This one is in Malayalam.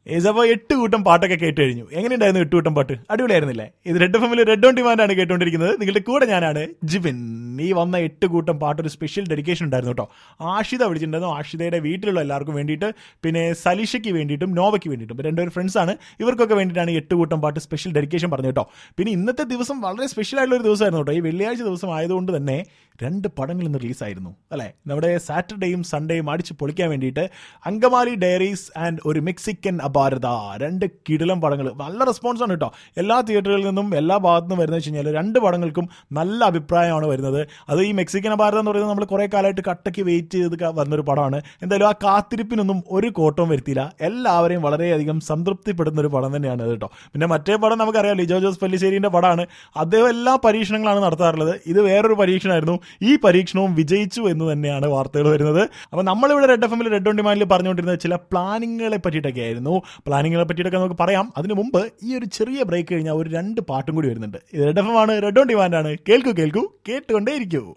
അപ്പോൾ എട്ട് കൂട്ടം പാട്ടൊക്കെ കേട്ട് കഴിഞ്ഞു എങ്ങനെയുണ്ടായിരുന്നു എട്ട് കൂട്ടം പാട്ട് അടിപൊളിയായിരുന്നില്ലേ ഇത് റെഡ് എഫ് എമ്മിൽ റെഡ് ഓൺ ഡിമാൻഡ് ആണ് കേട്ടുകൊണ്ടിരിക്കുന്നത് നിങ്ങളുടെ കൂടെ ഞാനാണ് ജിബിൻ ഈ വന്ന എട്ട് കൂട്ടം പാട്ട് ഒരു സ്പെഷ്യൽ ഡെഡിക്കേഷൻ ഉണ്ടായിരുന്നു കേട്ടോ ആഷിത വിളിച്ചിട്ടുണ്ടായിരുന്നു ആഷിതയുടെ വീട്ടിലുള്ള എല്ലാവർക്കും വേണ്ടിയിട്ട് പിന്നെ സലീഷയ്ക്ക് വേണ്ടിയിട്ടും നോവയ്ക്ക് വേണ്ടിയിട്ടും ഇവർ രണ്ടുപേരും ഫ്രണ്ട്സ് ആണ് ഇവർക്കൊക്കെ വേണ്ടിയിട്ടാണ് ഈ എട്ട് കൂട്ടം പാട്ട് സ്പെഷ്യൽ ഡെഡിക്കേഷൻ പറഞ്ഞു കേട്ടോ പിന്നെ ഇന്നത്തെ ദിവസം വളരെ സ്പെഷ്യൽ ആയിട്ടുള്ള ഒരു ദിവസമായിരുന്നു കേട്ടോ ഈ വെള്ളിയാഴ്ച ദിവസം ആയതുകൊണ്ട് തന്നെ രണ്ട് പടങ്ങൾ ഇന്ന് റിലീസായിരുന്നു അല്ലേ നമ്മുടെ സാറ്റർഡേയും സൺഡേയും അടിച്ച് പൊളിക്കാൻ വേണ്ടിയിട്ട് അങ്കമാലി ഡയറീസ് ആൻഡ് ഒരു മെക്സിക്കൻ അപാരത രണ്ട് കിടിലം പടങ്ങൾ നല്ല റെസ്പോൺസ് ആണ് കേട്ടോ എല്ലാ തിയേറ്ററുകളിൽ നിന്നും എല്ലാ ഭാഗത്തു നിന്നും വരുന്നത് വെച്ച് കഴിഞ്ഞാൽ രണ്ട് പടങ്ങൾക്കും നല്ല അഭിപ്രായമാണ് വരുന്നത് അത് ഈ മെക്സിക്കൻ അപാരത എന്ന് പറയുന്നത് നമ്മൾ കുറേ കാലമായിട്ട് കട്ടയ്ക്ക് വെയിറ്റ് ചെയ്ത് ക- വന്നൊരു പടമാണ് എന്തായാലും ആ കാത്തിരിപ്പിനൊന്നും ഒരു കോട്ടവും വരുത്തിയില്ല എല്ലാവരെയും വളരെയധികം സംതൃപ്തിപ്പെടുന്ന ഒരു പടം തന്നെയാണ് അത് കേട്ടോ പിന്നെ മറ്റേ പടം നമുക്കറിയാം ലിജോ ജോസ് പല്ലിശ്ശേരിന്റെ പടമാണ് അദ്ദേഹം എല്ലാ പരീക്ഷണങ്ങളാണ് നടത്താറുള്ളത് ഇത് വേറൊരു പരീക്ഷണമായിരുന്നു ഈ പരീക്ഷണവും വിജയിച്ചു എന്ന് തന്നെയാണ് വാർത്തകൾ വരുന്നത് അപ്പോൾ നമ്മളിവിടെ റെഡ് എഫ് എമ്മിൽ റെഡ് ഓൺ ഡിമാൻഡിൽ പറഞ്ഞുകൊണ്ടിരുന്നത് ചില പ്ലാനിങ്ങുകളെ പറ്റിയിട്ടൊക്കെ ആയിരുന്നു പ്ലാനിങ്ങുകളെ പറ്റിയിട്ടൊക്കെ നമുക്ക് പറയാം അതിന് മുമ്പ് ഈ ഒരു ചെറിയ ബ്രേക്ക് കഴിഞ്ഞാൽ ഒരു രണ്ട് പാട്ടും കൂടി വരുന്നുണ്ട് ഇത് റെഡ് എഫ് എം ആണ് റെഡ് ഓൺ ഡിമാൻഡ് ആണ് കേൾക്കൂ കേൾക്കൂ കേട്ടുകൊണ്ടേ ഇരിക്കൂ